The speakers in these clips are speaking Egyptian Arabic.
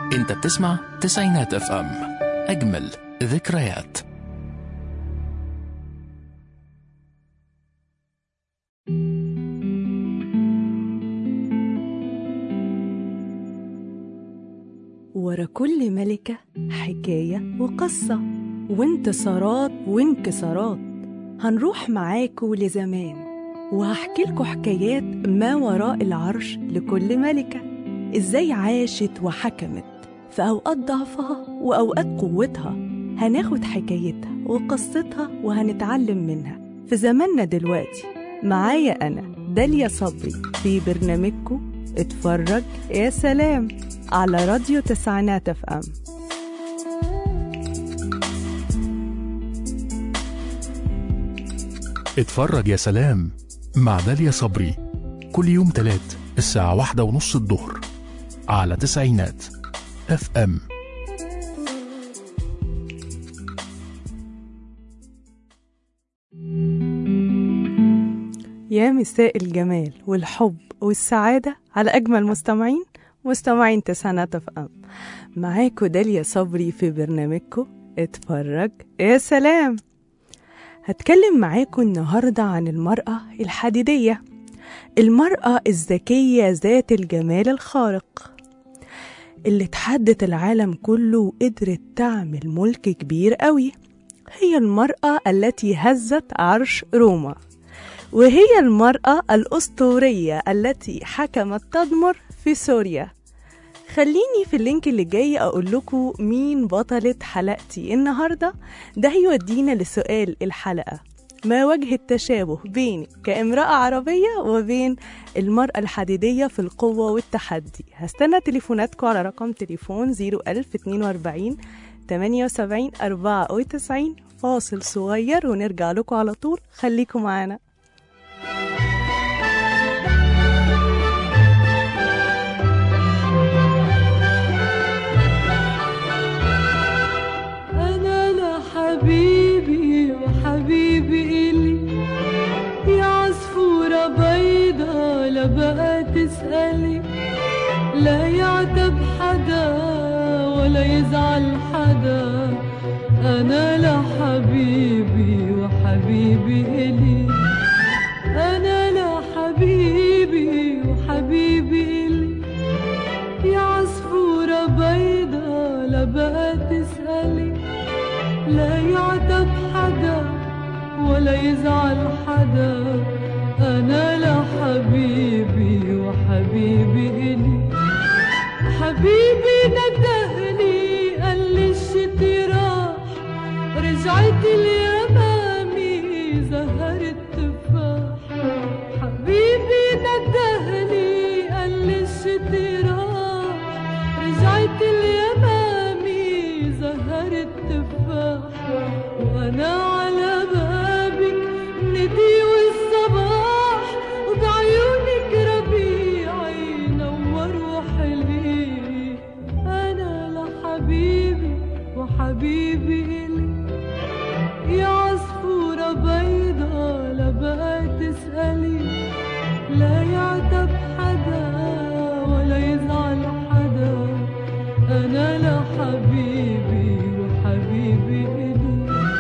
انت بتسمع تسعينات اف ام اجمل ذكريات ورا كل ملكة حكاية وقصة وانتصارات وانكسارات هنروح معاكوا لزمان وهحكي لكم حكايات ما وراء العرش لكل ملكة ازاي عاشت وحكمت في أوقات ضعفها وأوقات قوتها هناخد حكايتها وقصتها وهنتعلم منها في زماننا دلوقتي معايا أنا داليا صبري في برنامجكم اتفرج يا سلام على راديو تسعينات اف ام اتفرج يا سلام مع داليا صبري كل يوم تلات الساعة واحدة ونص الظهر على تسعينات اف ام يا مساء الجمال والحب والسعادة على أجمل مستمعين مستمعين تسعينات اف ام معاكوا داليا صبري في برنامجكم اتفرج يا سلام هتكلم معاكم النهاردة عن المرأة الحديدية المرأة الذكية ذات الجمال الخارق اللي تحدت العالم كله وقدرت تعمل ملك كبير قوي هي المرأة التي هزت عرش روما وهي المرأة الأسطورية التي حكمت تدمر في سوريا خليني في اللينك اللي جاي أقول لكم مين بطلة حلقتي النهاردة ده هيودينا لسؤال الحلقة ما وجه التشابه بيني كامرأة عربية وبين المرأة الحديدية في القوة والتحدي هستنى تليفوناتكم على رقم تليفون 01042 78 94 فاصل صغير ونرجع لكم على طول خليكم معانا أنا لحبيبي وحبيبي إلي يا عصفورة بيضة لا بقى تسألي لا يعتب حدا ولا يزعل حدا أنا لحبيبي وحبيبي إلي أنا لحبيبي وحبيبي إلي يا عصفورة بيضة لا بقى تسألي لا يعتب حدا ولا يزعل حدا أنا لحبيبي وحبيبي إلي حبيبي ندهني قال لي الشتي راح رجعت اليمامي زهر التفاح حبيبي ندهني قال لي الشتي راح رجعت اليمامي زهر التفاح وانا على بابك ندي والصباح وبعيونك ربيعي نور وحلي انا لحبيبي وحبيبي إلي يا عصفورة بيضة لا بقى تسألي لا يعتب حدا ولا يزعل حدا أنا لحبيبي وحبيبي إلي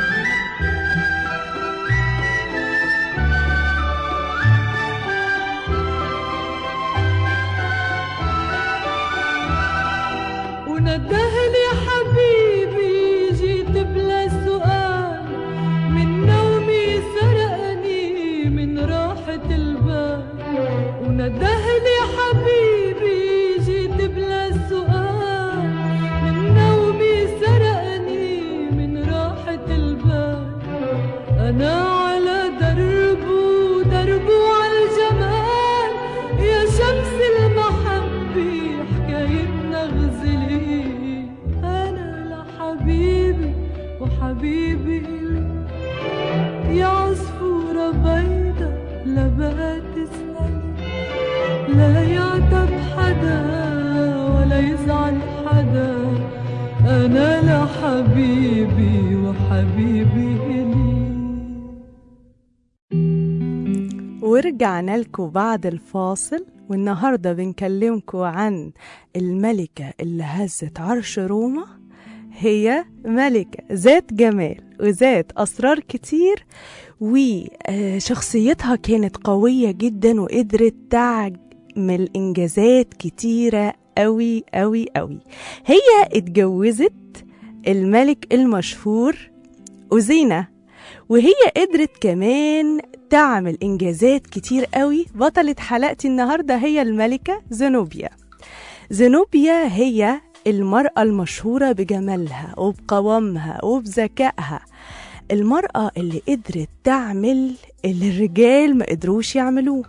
وندهني حبيبي جيت بلا سؤال من نومي سرقني من راحة البال وندهني حبيبي جيت بلا سؤال من نومي سرقني من راحة البال أنا على دربه دربه على الجمال يا شمس المحبة حكايتنا غزلي أنا لحبيبي وحبيبي إلي يا عصفورة بيضة لا بقى تسألي لا يعتب حدا ولا يزعل حدا أنا لحبيبي وحبيبي إلي ورجعنا لكم بعد الفاصل والنهاردة بنكلمكم عن الملكة اللي هزت عرش روما هي ملكة ذات جمال وذات أسرار كتير وشخصيتها كانت قوية جدا وقدرت تعمل إنجازات كتيرة أوي أوي أوي هي اتجوزت الملك المشهور أوزينا وهي قدرت كمان تعمل إنجازات كتير قوي بطلة حلقتي النهاردة هي الملكة زنوبيا زنوبيا هي المرأة المشهورة بجمالها وبقوامها وبذكائها المرأة اللي قدرت تعمل اللي الرجال ما قدروش يعملوه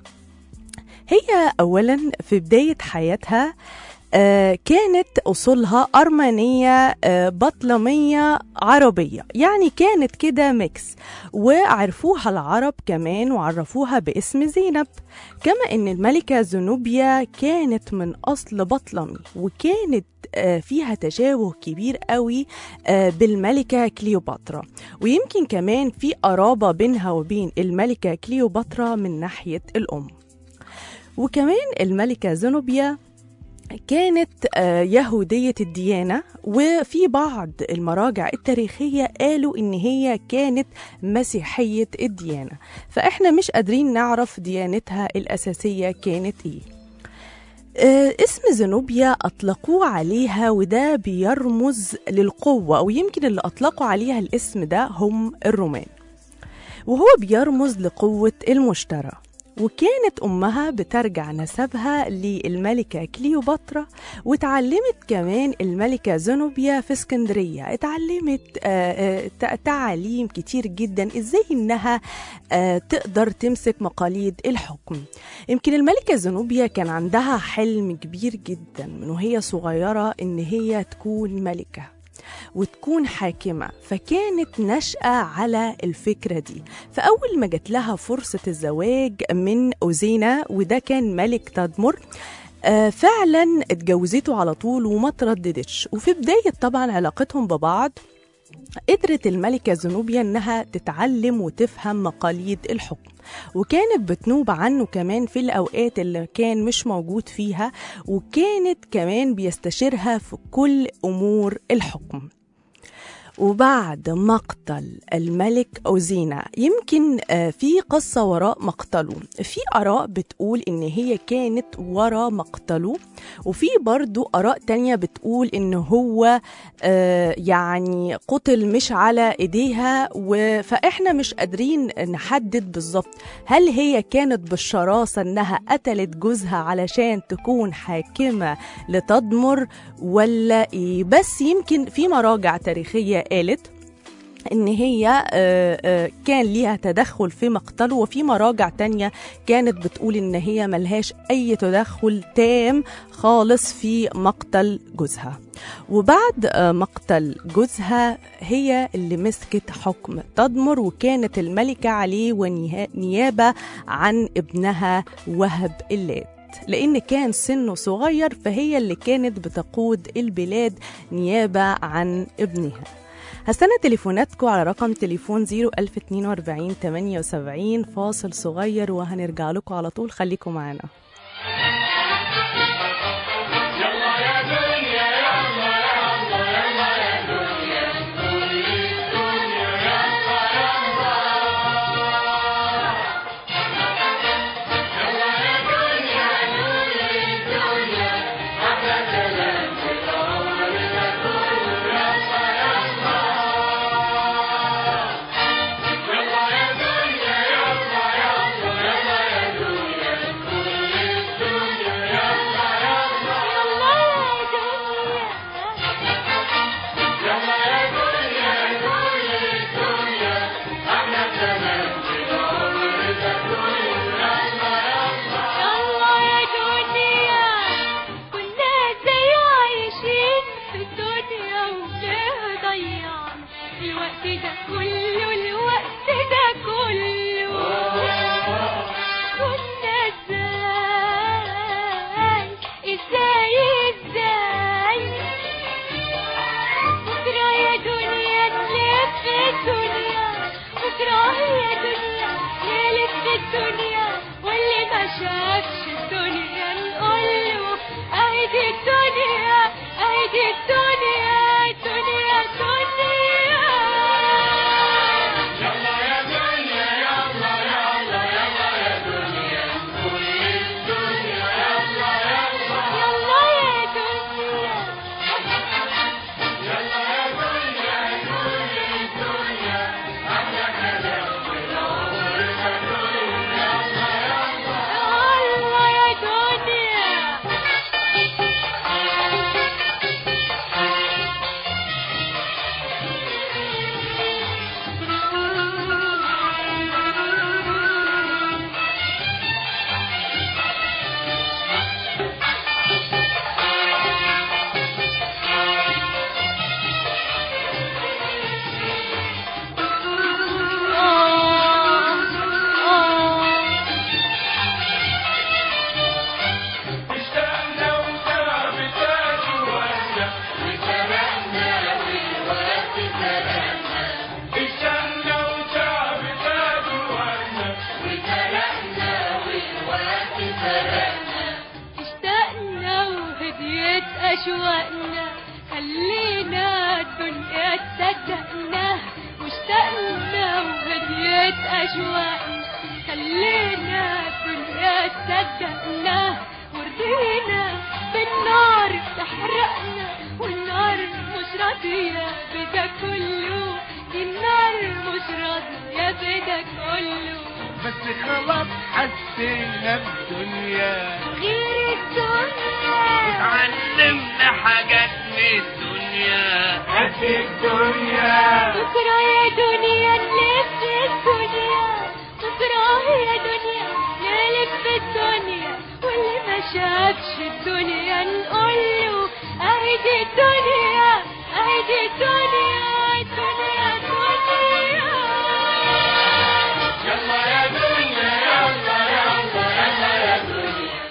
هي أولا في بداية حياتها آه، كانت أصولها أرمنية آه، بطلمية عربية يعني كانت كده ميكس وعرفوها العرب كمان وعرفوها باسم زينب كما أن الملكة زنوبيا كانت من أصل بطلمي وكانت آه، فيها تشابه كبير قوي آه، بالملكة كليوباترا ويمكن كمان في قرابة بينها وبين الملكة كليوباترا من ناحية الأم وكمان الملكة زنوبيا كانت آه، يهودية الديانة وفي بعض المراجع التاريخية قالوا إن هي كانت مسيحية الديانة فإحنا مش قادرين نعرف ديانتها الأساسية كانت إيه آه، اسم زنوبيا أطلقوه عليها وده بيرمز للقوة أو يمكن اللي أطلقوا عليها الاسم ده هم الرومان وهو بيرمز لقوة المشترى وكانت أمها بترجع نسبها للملكة كليوباترا وتعلمت كمان الملكة زنوبيا في اسكندرية اتعلمت آه، آه، تع- تعاليم كتير جدا ازاي انها آه، تقدر تمسك مقاليد الحكم يمكن الملكة زنوبيا كان عندها حلم كبير جدا من وهي صغيرة ان هي تكون ملكة وتكون حاكمة فكانت نشأة على الفكرة دي فأول ما جات لها فرصة الزواج من أوزينا وده كان ملك تدمر آه، فعلا اتجوزته على طول وما ترددتش وفي بداية طبعا علاقتهم ببعض قدرت الملكة زنوبيا انها تتعلم وتفهم مقاليد الحكم وكانت بتنوب عنه كمان في الاوقات اللي كان مش موجود فيها وكانت كمان بيستشيرها في كل امور الحكم وبعد مقتل الملك أوزينا يمكن آه، في قصة وراء مقتله في آراء بتقول إن هي كانت وراء مقتله وفي برضو آراء تانية بتقول إن هو آه، يعني قتل مش على إيديها و- فإحنا مش قادرين نحدد بالظبط هل هي كانت بالشراسة إنها قتلت جوزها علشان تكون حاكمة لتدمر ولا إيه بس يمكن في مراجع تاريخية قالت ان هي آه، آه، كان ليها تدخل في مقتله وفي مراجع تانية كانت بتقول ان هي ملهاش اي تدخل تام خالص في مقتل جوزها وبعد آه، مقتل جوزها هي اللي مسكت حكم تدمر وكانت الملكة عليه ونيابة عن ابنها وهب اللات لأن كان سنه صغير فهي اللي كانت بتقود البلاد نيابة عن ابنها هستنى تليفوناتكم على رقم تليفون 01042 78 فاصل صغير وهنرجع لكم على طول خليكم معانا يلا يا دنيا يلا يلا يلا يا دنيا اشتقنا وهديت أشواقنا خلينا الدنيا تصدقنا واشتقنا وهديت أشواقنا خلينا الدنيا تصدقنا ورضينا بالنار تحرقنا والنار مش راضية بدا كله النار مش راضية بدا كله بس خلاص حسينا الدنيا غير الدنيا اتعلمنا حاجات من الدنيا قد الدنيا بكرة يا دنيا نلف الدنيا بكرة يا دنيا نلف الدنيا واللي ما شافش الدنيا نقول له اهدي الدنيا اهدي الدنيا الدنيا الدنيا يلا يا دنيا يلا يلا يلا يا دنيا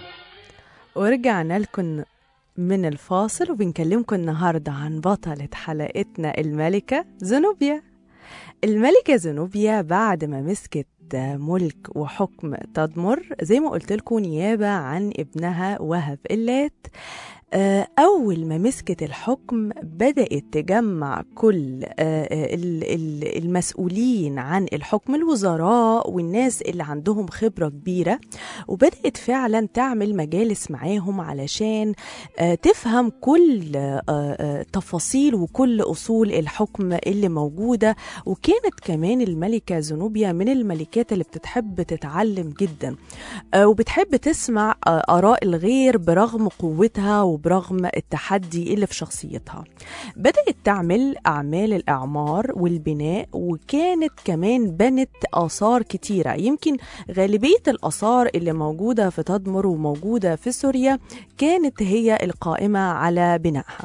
ورجعنا لكم من الفاصل وبنكلمكم النهاردة عن بطلة حلقتنا الملكة زنوبيا الملكة زنوبيا بعد ما مسكت ملك وحكم تدمر زي ما قلت لكم نيابة عن ابنها وهب اللات آه، أول ما مسكت الحكم بدأت تجمع كل آه، آه، ال- ال- المسؤولين عن الحكم الوزراء والناس اللي عندهم خبرة كبيرة وبدأت فعلا تعمل مجالس معاهم علشان آه، تفهم كل آه، آه، تفاصيل وكل أصول الحكم اللي موجودة وكانت كمان الملكة زنوبيا من الملكات اللي بتحب تتعلم جدا آه، وبتحب تسمع آه، آراء الغير برغم قوتها وبرغم التحدي اللي في شخصيتها بدأت تعمل أعمال الإعمار والبناء وكانت كمان بنت آثار كتيرة يمكن غالبية الآثار اللي موجودة في تدمر وموجودة في سوريا كانت هي القائمة على بنائها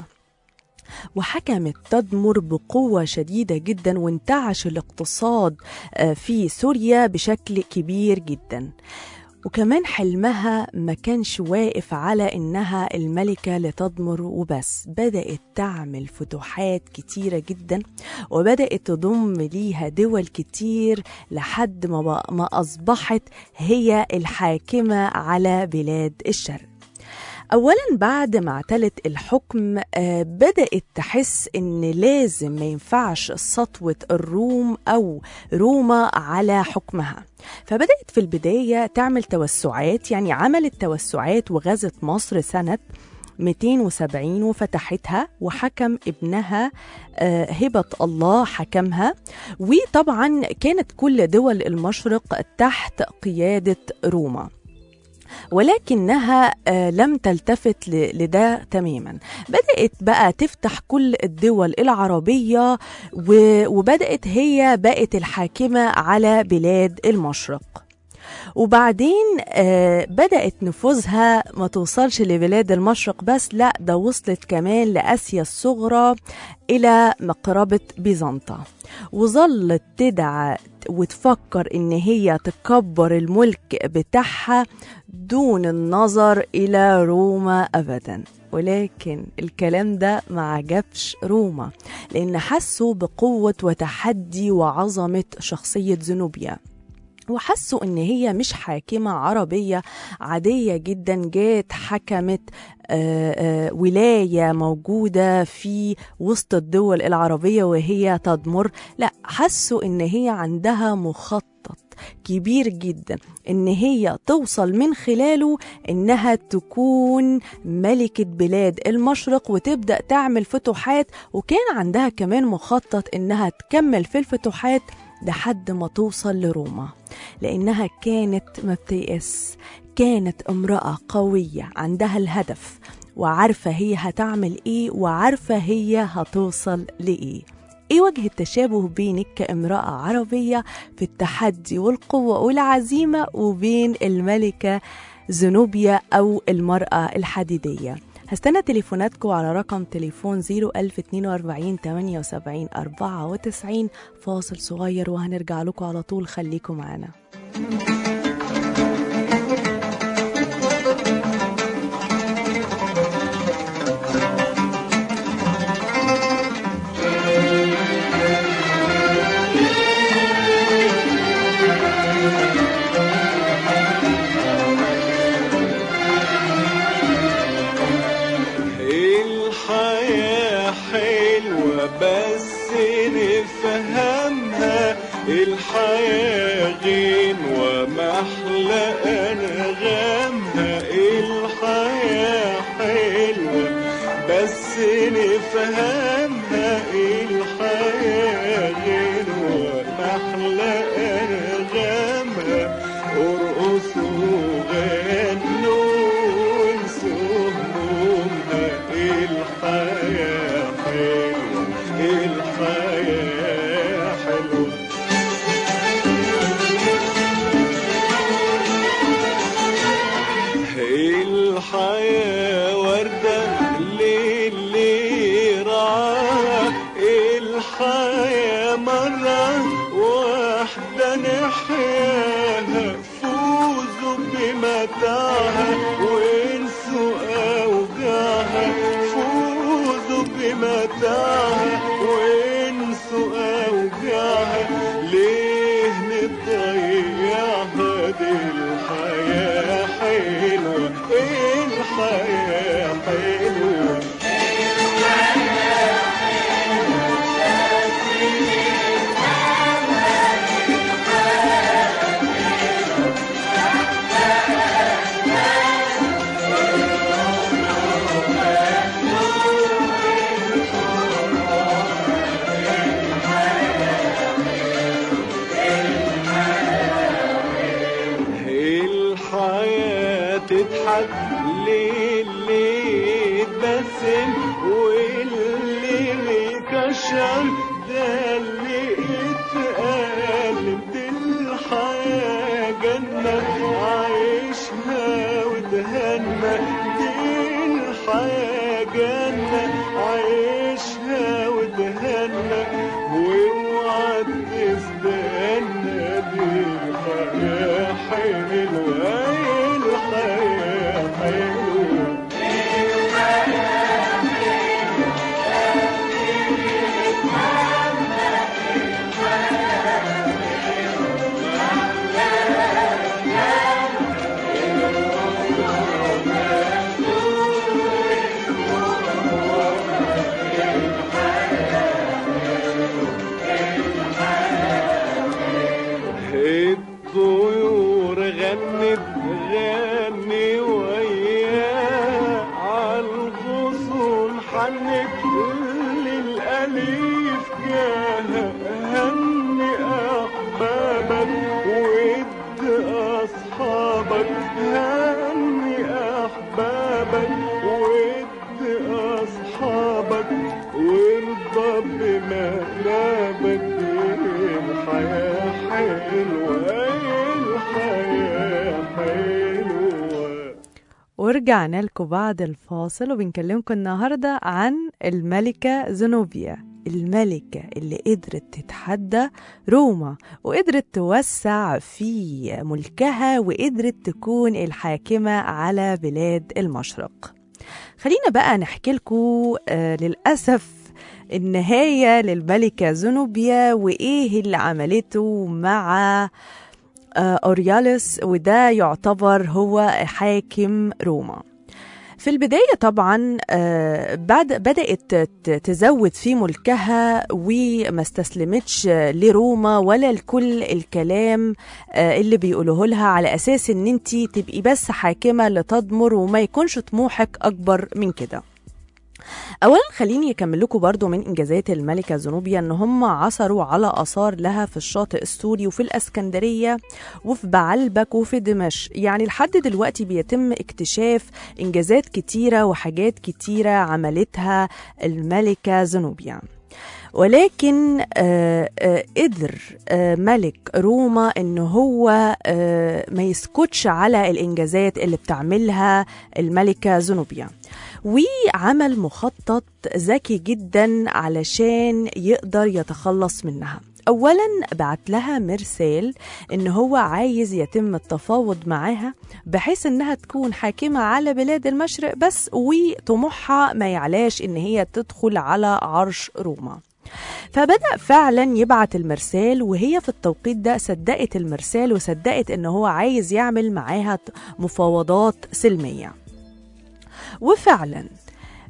وحكمت تدمر بقوة شديدة جدا وانتعش الاقتصاد آه، في سوريا بشكل كبير جدا وكمان حلمها ما كانش واقف على إنها الملكة لتدمر وبس بدأت تعمل فتوحات كتيرة جدا وبدأت تضم ليها دول كتير لحد ما, بق- ما أصبحت هي الحاكمة على بلاد الشرق اولا بعد ما اعتلت الحكم آه، بدات تحس ان لازم ما ينفعش سطوه الروم او روما على حكمها فبدات في البدايه تعمل توسعات يعني عملت توسعات وغزت مصر سنه 270 وفتحتها وحكم ابنها آه، هبة الله حكمها وطبعا كانت كل دول المشرق تحت قيادة روما ولكنها آه، لم تلتفت ل- لده تماما بدأت بقى تفتح كل الدول العربية و- وبدأت هي بقت الحاكمة على بلاد المشرق وبعدين آه بدأت نفوذها ما توصلش لبلاد المشرق بس لا ده وصلت كمان لآسيا الصغرى إلى مقربة بيزنطة وظلت تدعى وتفكر إن هي تكبر الملك بتاعها دون النظر إلى روما أبدا ولكن الكلام ده ما عجبش روما لأن حسوا بقوة وتحدي وعظمة شخصية زنوبيا وحسوا ان هي مش حاكمة عربية عادية جدا جات حكمت آه، آه، ولاية موجودة في وسط الدول العربية وهي تدمر لا حسوا ان هي عندها مخطط كبير جدا ان هي توصل من خلاله انها تكون ملكة بلاد المشرق وتبدأ تعمل فتوحات وكان عندها كمان مخطط انها تكمل في الفتوحات لحد ما توصل لروما لأنها كانت ما بتيأس كانت امرأة قوية عندها الهدف وعارفة هي هتعمل ايه وعارفة هي هتوصل لإيه ايه وجه التشابه بينك كامرأة عربية في التحدي والقوة والعزيمة وبين الملكة زنوبيا أو المرأة الحديدية هستنى تليفوناتكم على رقم تليفون 01042 78 94 فاصل صغير وهنرجع لكم على طول خليكم معانا الحياة غين ومحلى أنغامها الحياة حلوة بس نفهمها الحياة غين ومحلى أنغامها ارقصوا غنوا وانسوا همومها الحياة حلوة الحياة حلوة الحياة وردة للي رعاها الحياة مرة واحدة نحياها فوزوا بمتاعها وانسوا أوجاعها فوزوا بمتاعها وانسوا أوجاعها ليه نضيعها دي الحياة حلوة الحياة حلوة الحياة تضحك للي اتبسم واللي بيكشر ده اللي اتألم دي الحياة جنة عايشها وتهنى دي الحياة جنة عايشها وتهنى واوعى تستنى دي الحياة حلوة الحياة حلوة الطيور غنت غني وياه عالغصون حنت للأليف جاه هني أحبابك ود أصحابك هني أحبابك ود أصحابك وارضى بمقلبك الحياة حلوة الحياة حلوة ورجعنا لكم بعد الفاصل وبنكلمكم النهاردة عن الملكة زنوبيا الملكة اللي قدرت تتحدى روما وقدرت توسع في ملكها وقدرت تكون الحاكمة على بلاد المشرق خلينا بقى نحكي لكم آه للأسف النهاية للملكة زنوبيا وإيه اللي عملته مع آه، أورياليس وده يعتبر هو حاكم روما في البداية طبعا آه، بعد بدأت ت- تزود في ملكها وما استسلمتش لروما ولا لكل الكلام آه، اللي بيقولوه لها على أساس ان انت تبقي بس حاكمة لتضمر وما يكونش طموحك أكبر من كده اولا خليني اكمل لكم برضو من انجازات الملكه زنوبيا ان هم عثروا على اثار لها في الشاطئ السوري وفي الاسكندريه وفي بعلبك وفي دمشق يعني لحد دلوقتي بيتم اكتشاف انجازات كتيره وحاجات كتيره عملتها الملكه زنوبيا ولكن آه، آه، قدر آه، ملك روما ان هو آه، ما يسكتش على الانجازات اللي بتعملها الملكه زنوبيا وعمل مخطط ذكي جدا علشان يقدر يتخلص منها اولا بعت لها مرسال ان هو عايز يتم التفاوض معاها بحيث انها تكون حاكمه على بلاد المشرق بس وطموحها ما يعلاش ان هي تدخل على عرش روما فبدأ فعلا يبعت المرسال وهي في التوقيت ده صدقت المرسال وصدقت ان هو عايز يعمل معاها مفاوضات سلميه وفعلا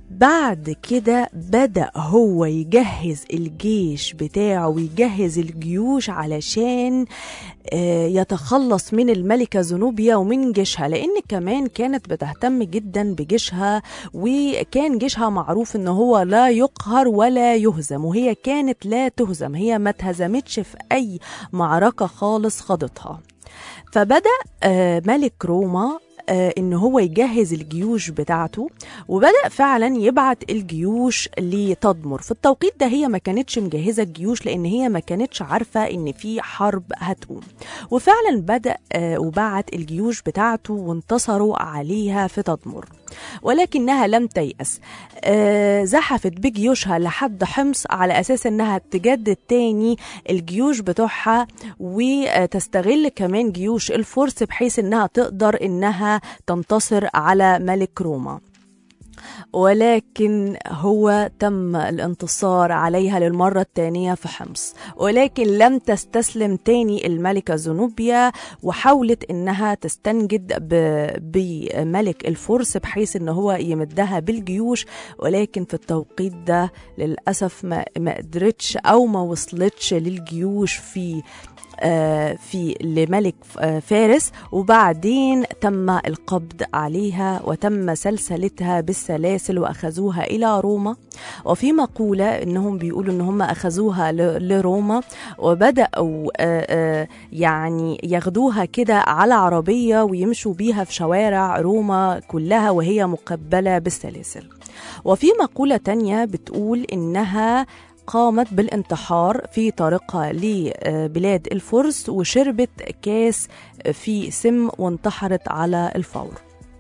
بعد كده بدأ هو يجهز الجيش بتاعه ويجهز الجيوش علشان آه، يتخلص من الملكة زنوبيا ومن جيشها لأن كمان كانت بتهتم جدا بجيشها وكان جيشها معروف ان هو لا يقهر ولا يهزم وهي كانت لا تهزم هي ما اتهزمتش في أي معركة خالص خاضتها فبدأ آه، ملك روما آه، ان هو يجهز الجيوش بتاعته وبدا فعلا يبعت الجيوش لتدمر في التوقيت ده هي ما كانتش مجهزه الجيوش لان هي ما كانتش عارفه ان في حرب هتقوم وفعلا بدا آه، وبعت الجيوش بتاعته وانتصروا عليها في تدمر ولكنها لم تيأس آه، زحفت بجيوشها لحد حمص على أساس أنها تجدد تاني الجيوش بتوعها وتستغل كمان جيوش الفرس بحيث أنها تقدر أنها تنتصر على ملك روما ولكن هو تم الانتصار عليها للمرة الثانية في حمص ولكن لم تستسلم تاني الملكة زنوبيا وحاولت انها تستنجد ب- بملك الفرس بحيث ان هو يمدها بالجيوش ولكن في التوقيت ده للأسف ما, ما قدرتش او ما وصلتش للجيوش في آه، في لملك آه، فارس وبعدين تم القبض عليها وتم سلسلتها بالسلاسل واخذوها الى روما وفي مقوله انهم بيقولوا ان هم اخذوها ل- لروما وبداوا آه، آه، يعني ياخدوها كده على عربيه ويمشوا بيها في شوارع روما كلها وهي مقبله بالسلاسل وفي مقوله تانية بتقول انها قامت بالانتحار في طريقها لبلاد الفرس وشربت كاس في سم وانتحرت على الفور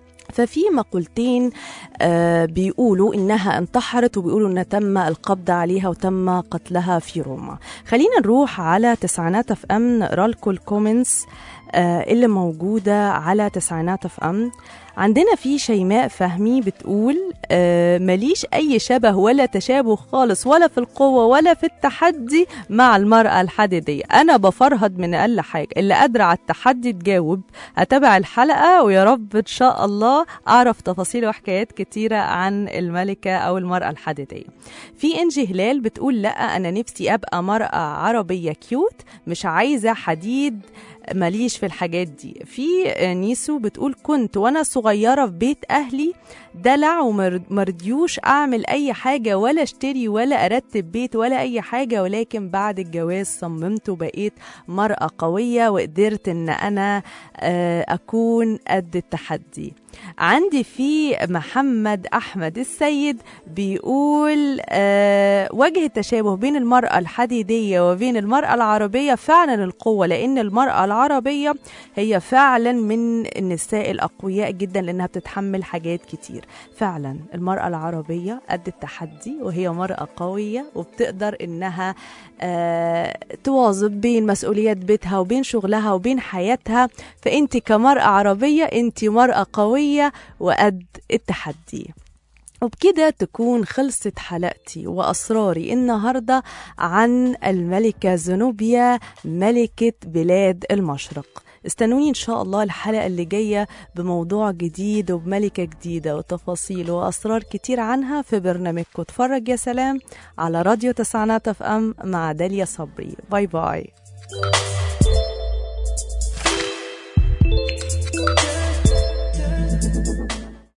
ففي مقولتين آه، بيقولوا انها انتحرت وبيقولوا ان تم القبض عليها وتم قتلها في روما خلينا نروح على تسعينات اف ام نقرا لكم الكومنتس آه، اللي موجوده على تسعينات اف ام عندنا في شيماء فهمي بتقول آه ماليش أي شبه ولا تشابه خالص ولا في القوة ولا في التحدي مع المرأة الحديدية أنا بفرهد من أقل حاجة اللي قادرة على التحدي تجاوب أتابع الحلقة ويا رب إن شاء الله أعرف تفاصيل وحكايات كتيرة عن الملكة أو المرأة الحديدية في إنجي هلال بتقول لا أنا نفسي أبقى مرأة عربية كيوت مش عايزة حديد ماليش في الحاجات دي في نيسو بتقول كنت وانا صغيره في بيت اهلي دلع ومرديوش اعمل اي حاجه ولا اشتري ولا ارتب بيت ولا اي حاجه ولكن بعد الجواز صممت وبقيت مراه قويه وقدرت ان انا آه، اكون قد التحدي عندي في محمد احمد السيد بيقول آه وجه التشابه بين المراه الحديديه وبين المراه العربيه فعلا القوه لان المراه العربيه هي فعلا من النساء الاقوياء جدا لانها بتتحمل حاجات كتير فعلا المراه العربيه قد التحدي وهي مراه قويه وبتقدر انها آه تواظب بين مسؤوليات بيتها وبين شغلها وبين حياتها فانت كمراه عربيه انت مراه قويه وقد التحدي وبكده تكون خلصت حلقتي وأسراري النهاردة عن الملكة زنوبيا ملكة بلاد المشرق استنوني إن شاء الله الحلقة اللي جاية بموضوع جديد وبملكة جديدة وتفاصيل وأسرار كتير عنها في برنامجكم اتفرج يا سلام على راديو تسعينات اف ام مع داليا صبري باي باي